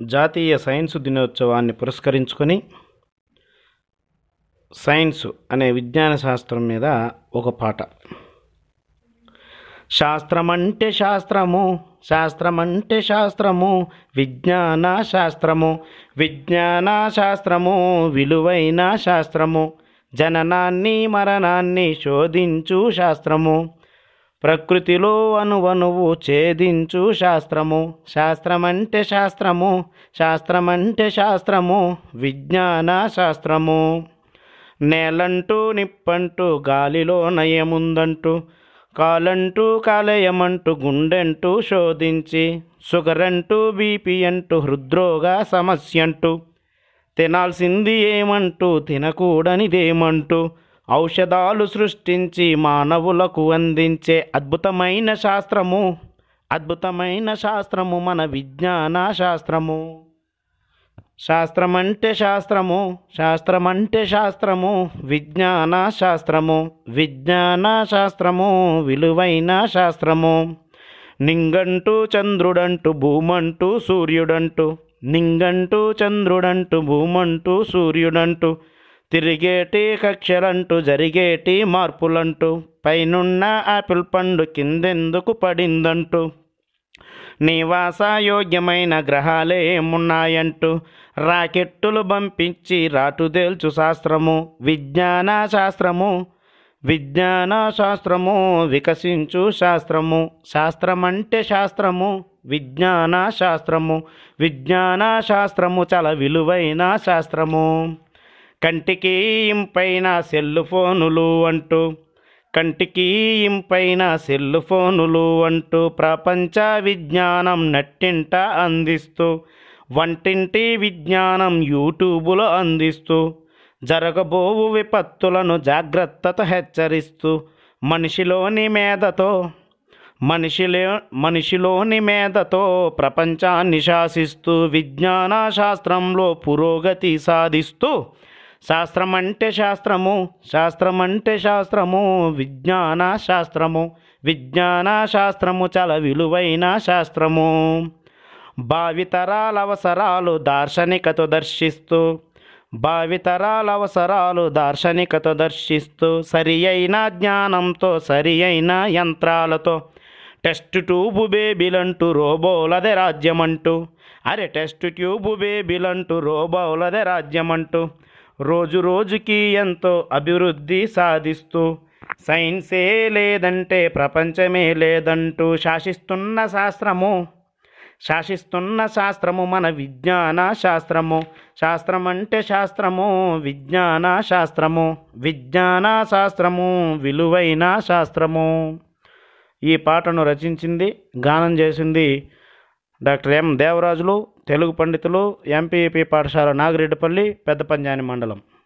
జాతీయ సైన్స్ దినోత్సవాన్ని పురస్కరించుకొని సైన్స్ అనే విజ్ఞాన శాస్త్రం మీద ఒక పాట శాస్త్రమంటే శాస్త్రము శాస్త్రమంటే శాస్త్రము విజ్ఞాన శాస్త్రము విజ్ఞాన శాస్త్రము విలువైన శాస్త్రము జననాన్ని మరణాన్ని శోధించు శాస్త్రము ప్రకృతిలో అణువణువు ఛేదించు శాస్త్రము శాస్త్రమంటే శాస్త్రము శాస్త్రమంటే శాస్త్రము విజ్ఞాన శాస్త్రము నేలంటూ నిప్పంటూ గాలిలో నయముందంటూ కాలంటూ కాలేయమంటూ గుండెంటూ శోధించి షుగర్ అంటూ బీపీ అంటూ హృద్రోగ సమస్య అంటూ తినాల్సింది ఏమంటూ తినకూడనిదేమంటూ ఔషధాలు సృష్టించి మానవులకు అందించే అద్భుతమైన శాస్త్రము అద్భుతమైన శాస్త్రము మన విజ్ఞాన శాస్త్రము శాస్త్రమంటే శాస్త్రము శాస్త్రమంటే శాస్త్రము విజ్ఞాన శాస్త్రము విజ్ఞాన శాస్త్రము విలువైన శాస్త్రము నింగంటూ చంద్రుడంటూ భూమంటూ సూర్యుడంటూ నింగంటూ చంద్రుడంటూ భూమంటూ సూర్యుడంటూ తిరిగేటి కక్షలంటూ జరిగేటి మార్పులంటూ పైనున్న ఆపిల్ పండు కిందెందుకు పడిందంటూ నివాసయోగ్యమైన గ్రహాలే ఏమున్నాయంటూ రాకెట్టులు పంపించి రాటుదేల్చు శాస్త్రము విజ్ఞాన శాస్త్రము విజ్ఞాన శాస్త్రము వికసించు శాస్త్రము శాస్త్రమంటే శాస్త్రము విజ్ఞాన శాస్త్రము విజ్ఞాన శాస్త్రము చాలా విలువైన శాస్త్రము కంటికి ఇంపైన సెల్లు ఫోనులు అంటూ కంటికి ఇంపైన సెల్లు ఫోనులు అంటూ ప్రపంచ విజ్ఞానం నట్టింట అందిస్తూ వంటింటి విజ్ఞానం యూట్యూబులో అందిస్తూ జరగబోవు విపత్తులను జాగ్రత్తతో హెచ్చరిస్తూ మనిషిలోని మేధతో మనిషిలో మనిషిలోని మేధతో ప్రపంచాన్ని శాసిస్తూ విజ్ఞాన శాస్త్రంలో పురోగతి సాధిస్తూ శాస్త్రమంటే శాస్త్రము శాస్త్రమంటే శాస్త్రము విజ్ఞాన శాస్త్రము విజ్ఞాన శాస్త్రము చాలా విలువైన శాస్త్రము భావితరాల అవసరాలు దార్శనికత దర్శిస్తూ భావితరాల అవసరాలు దార్శనికత దర్శిస్తూ సరి అయిన జ్ఞానంతో సరి అయిన యంత్రాలతో టెస్ట్ ట్యూబు బేబీలంటూ రోబోలదే రాజ్యమంటూ అరే టెస్ట్ ట్యూబు బేబీలంటూ రోబోలదే రాజ్యమంటూ రోజు రోజుకి ఎంతో అభివృద్ధి సాధిస్తూ సైన్సే లేదంటే ప్రపంచమే లేదంటూ శాసిస్తున్న శాస్త్రము శాసిస్తున్న శాస్త్రము మన విజ్ఞాన శాస్త్రము శాస్త్రం అంటే శాస్త్రము విజ్ఞాన శాస్త్రము విజ్ఞాన శాస్త్రము విలువైన శాస్త్రము ఈ పాటను రచించింది గానం చేసింది డాక్టర్ ఎం దేవరాజులు తెలుగు పండితులు ఎంపీపీ పాఠశాల నాగిరెడ్డిపల్లి పెద్ద పంజాని మండలం